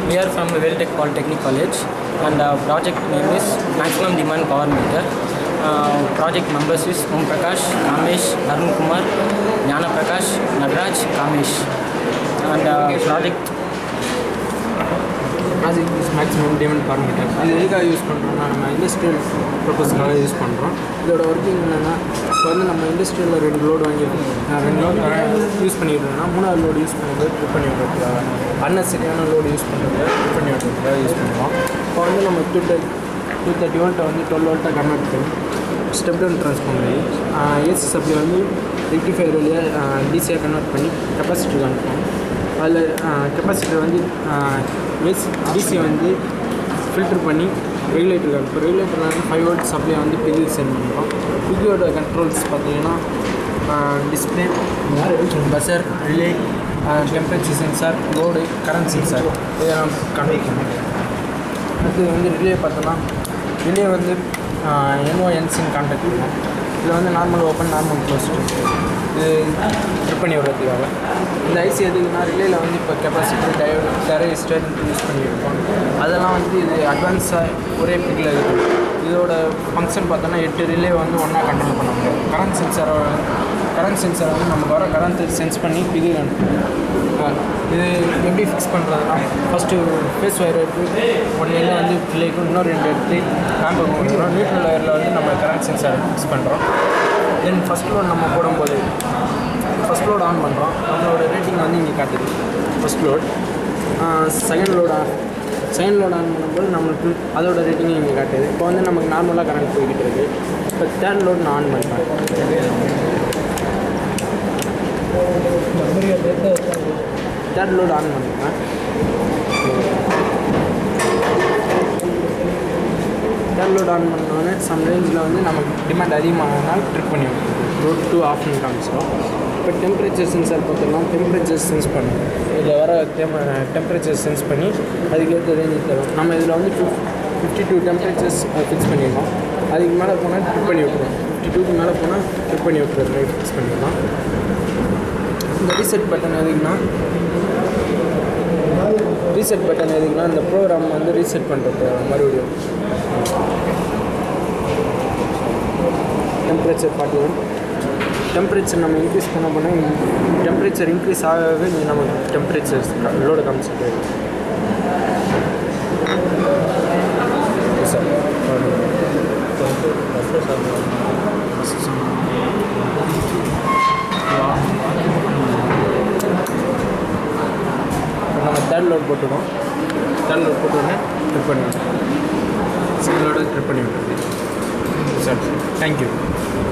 We are from Veltech Polytechnic College and our project name is Maximum Demand Power Meter. Uh, project members is Om Prakash, Kamesh, Arun Kumar, Jnana Prakash, Nagraj, Kamesh. And uh, project magic is maximum demand parameter இது எதுக்காக use பண்ணுறோம்னா நம்ம industrial பர்பஸ்க்காக use பண்ணுறோம் இதோட working என்னென்னா இப்போ வந்து நம்ம இண்டஸ்ட்ரியலில் ரெண்டு லோடு வாங்கியிருக்கோம் நான் ரெண்டு லோடு யூஸ் பண்ணியிருந்தோம்னா மூணாவது லோடு யூஸ் பண்ணுறது ட்ரிப் பண்ணி விடுறதுக்காக அன்னசரியான லோடு யூஸ் பண்ணுறது ட்ரிப் பண்ணி விடுறதுக்காக யூஸ் பண்ணுவோம் இப்போ வந்து நம்ம டூ தேர்ட்டி டூ தேர்ட்டி வோல்ட்டை வந்து டுவெல் வோல்ட்டாக கன்வெர்ட் பண்ணி step down transformer AC supply வந்து ரெக்டிஃபையர் வழியாக டிசியாக கன்வெர்ட் பண்ணி கெப்பாசிட்டிக்கு அனுப்புவோம் அதில் கெப்பாசிட்டர் வந்து எஸ் டிசி வந்து ஃபில்டர் பண்ணி ரெகுலேட்டரில் இப்போ ரெகுலேட்டரில் வந்து ஃபைவ் வோல்ட் சப்ளை வந்து பிகில் சென்ட் பண்ணுறோம் பிகியோட கண்ட்ரோல்ஸ் பார்த்தீங்கன்னா display buzzer relay temperature sensor load current sensor இதெல்லாம் கண்ட்ரோல் பண்ணுறோம் அடுத்தது வந்து ரிலே பார்த்தோன்னா ரிலே வந்து என்ஓஎன்சின்னு கான்டாக்ட் பண்ணுவோம் இதில் வந்து நார்மல் ஓப்பன் நார்மல் க்ளோஸ் இது ட்ரிப் பண்ணி விடுறதுக்காக இந்த ஐசி எதுக்குன்னா ரிலேயில் வந்து இப்போ கெப்பாசிட்டி டயோடு டெரரிஸ்டர் யூஸ் பண்ணியிருக்கோம் அதெல்லாம் வந்து இது அட்வான்ஸாக ஒரே பிக்கில் இருக்குது இதோட ஃபங்க்ஷன் பார்த்தோன்னா எட்டு ரிலே வந்து ஒன்றா கண்ட்ரோல் பண்ண முடியும் கரண்ட் சென்சாரை கரண்ட் சென்சார் வந்து நமக்கு வர கரண்ட் சென்ஸ் பண்ணி பிகில் அனுப்பும் இது எப்படி ஃபிக்ஸ் பண்ணுறதுனா ஃபஸ்ட்டு ஃபேஸ் ஒயர் எடுத்து ஒன் எல்ல வந்து பிள்ளைக்கும் இன்னும் ரெண்டு எடுத்து ரேம்பை கொடுக்குறோம் நியூட்ரல் ஒயரில் வந்து நம்ம கரண்ட் சென்சார் ஃபிக்ஸ் பண்ணுறோம் தென் ஃபஸ்ட் லோட் நம்ம போடும்போது ஃபஸ்ட் லோட் ஆன் பண்ணுறோம் நம்மளோட ரேட்டிங் வந்து இங்கே காட்டுது first load second load on second load on பண்ணும்போது நம்மளுக்கு அதோட ரேட்டிங் இங்கே காட்டுது இப்போ வந்து நமக்கு நார்மலாக கரண்ட் போய்கிட்டு இருக்கு இப்போ தேர்ட் லோட் நான் ஆன் பண்ணுறேன் தேர்ட் லோட் ஆன் பண்ணுறேன் தேர்ட் லோட் ஆன் பண்ணோடனே சம் ரேஞ்சில் வந்து நமக்கு டிமாண்ட் அதிகமாகனால் ட்ரிப் பண்ணி விட்டுருது ரோட் டூ ஆஃப்னு காமிச்சிடும் இப்போ டெம்பரேச்சர் சென்சார் பார்த்தோம்னா டெம்பரேச்சர் சென்ஸ் பண்ணும் இதில் வர டெம்பரேச்சர் சென்ஸ் பண்ணி அதுக்கேற்ற ரேஞ்சு தரும் நம்ம இதில் வந்து two fifty two temperatures fix பண்ணியிருக்கோம் அதுக்கு மேலே போனால் ட்ரிப் பண்ணி விட்டுருவோம் ஃபிஃப்டி டூக்கு மேலே போனால் ட்ரிப் பண்ணி விட்டுறது மாதிரி ஃபிக்ஸ் பண்ணிடலாம் இந்த ரீசெட் பட்டன் எதுக்குன்னா ரீசெட் பட்டன் எதுக்குன்னா இந்த ப்ரோக்ராம் வந்து ரீசெட் பண்ணுறது மறுபடியும் டெம்பரேச்சர் ஃபார்ட்டி ஒன் டெம்பரேச்சர் நம்ம இன்க்ரீஸ் பண்ண பண்ண டெம்பரேச்சர் இன்க்ரீஸ் ஆகவே நீ நம்ம டெம்பரேச்சர் லோடு காமிச்சிட்டு சார் இப்போ நம்ம தேர்ட் லோட் போட்டுக்கோம் தேர்ட் லோட் போட்டோடனே ட்ரிப் பண்ணி விட்டுருவோம் சிங்கிளோட ட்ரிப் பண்ணி விட்டுருது சார் தேங்க்யூ